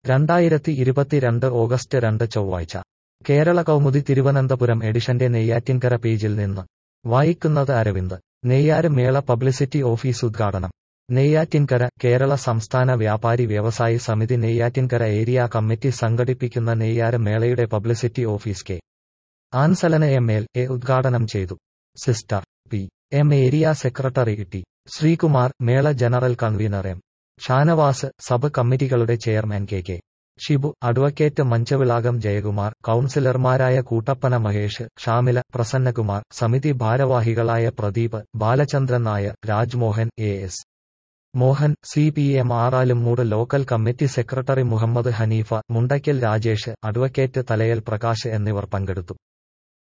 രണ്ടായിരത്തി ഇരുപത്തിരണ്ട് ഓഗസ്റ്റ് രണ്ട് ചൊവ്വാഴ്ച കേരള കൗമുദി തിരുവനന്തപുരം എഡിഷന്റെ നെയ്യാറ്റിൻകര പേജിൽ നിന്ന് വായിക്കുന്നത് അരവിന്ദ് നെയ്യാര് മേള പബ്ലിസിറ്റി ഓഫീസ് ഉദ്ഘാടനം നെയ്യാറ്റിൻകര കേരള സംസ്ഥാന വ്യാപാരി വ്യവസായി സമിതി നെയ്യാറ്റിൻകര ഏരിയ കമ്മിറ്റി സംഘടിപ്പിക്കുന്ന നെയ്യാര് മേളയുടെ publicity office K Ansalan M L A ഉദ്ഘാടനം ചെയ്തു sister P M area secretary T Sreekumar മേള general convener M Shanavas sub കമ്മിറ്റികളുടെ chairman K K Shibu advocate Manchavilakam Jayakumar കൌൺസിലർമാരായ കൂട്ടപ്പന മഹേഷ് ഷാമില പ്രസന്നകുമാർ സമിതി ഭാരവാഹികളായ Pradeep Balachandran Nair Rajmohan A S Mohan C P M Aralumoodu local committee secretary Muhammad Hanifa Mundakkal Rajesh advocate Thalayal Prakash എന്നിവർ പങ്കെടുത്തു